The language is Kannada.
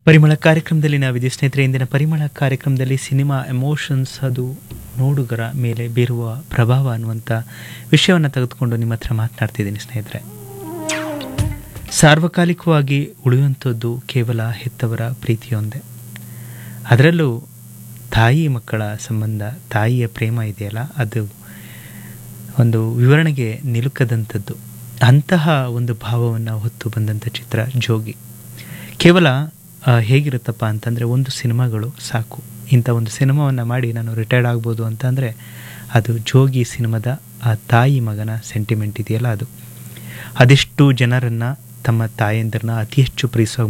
ಪರಿಮಳ ಕಾರ್ಯಕ್ರಮದಲ್ಲಿ ನಾವಿದೆ ಸ್ನೇಹಿತರೆ ಇಂದಿನ ಪರಿಮಳ ಕಾರ್ಯಕ್ರಮದಲ್ಲಿ ಸಿನಿಮಾ ಎಮೋಷನ್ಸ್ ಅದು ನೋಡುಗರ ಮೇಲೆ ಬೀರುವ ಪ್ರಭಾವ ಅನ್ನುವಂಥ ವಿಷಯವನ್ನು ತೆಗೆದುಕೊಂಡು ನಿಮ್ಮ ಹತ್ರ ಮಾತನಾಡ್ತಿದ್ದೀನಿ ಸ್ನೇಹಿತರೆ ಸಾರ್ವಕಾಲಿಕವಾಗಿ ಉಳಿಯುವಂಥದ್ದು ಕೇವಲ ಹೆತ್ತವರ ಪ್ರೀತಿಯೊಂದೇ ಅದರಲ್ಲೂ ತಾಯಿ ಮಕ್ಕಳ ಸಂಬಂಧ ತಾಯಿಯ ಪ್ರೇಮ ಇದೆಯಲ್ಲ ಅದು ಒಂದು ವಿವರಣೆಗೆ ನಿಲುಕದಂಥದ್ದು ಅಂತಹ ಒಂದು ಭಾವವನ್ನು ಹೊತ್ತು ಬಂದಂಥ ಚಿತ್ರ ಜೋಗಿ ಕೇವಲ ಆ, ಹೇಗಿರುತ್ತಪ್ಪ ಅಂತಂದರೆ ಒಂದು ಸಿನಿಮಾಗಳು ಸಾಕು ಇಂಥ ಒಂದು ಸಿನಿಮಾವನ್ನು ಮಾಡಿ ನಾನು ರಿಟೈರ್ಡ್ ಆಗ್ಬೋದು ಅಂತಂದರೆ ಅದು ಜೋಗಿ ಸಿನಿಮಾದ ಆ ತಾಯಿ ಮಗನ ಸೆಂಟಿಮೆಂಟ್ ಇದೆಯಲ್ಲ ಅದು ಅದೆಷ್ಟು ಜನರನ್ನು ತಮ್ಮ ತಾಯಂದಿರನ್ನ ಅತಿ ಹೆಚ್ಚು ಪ್ರೀತಿಸುವ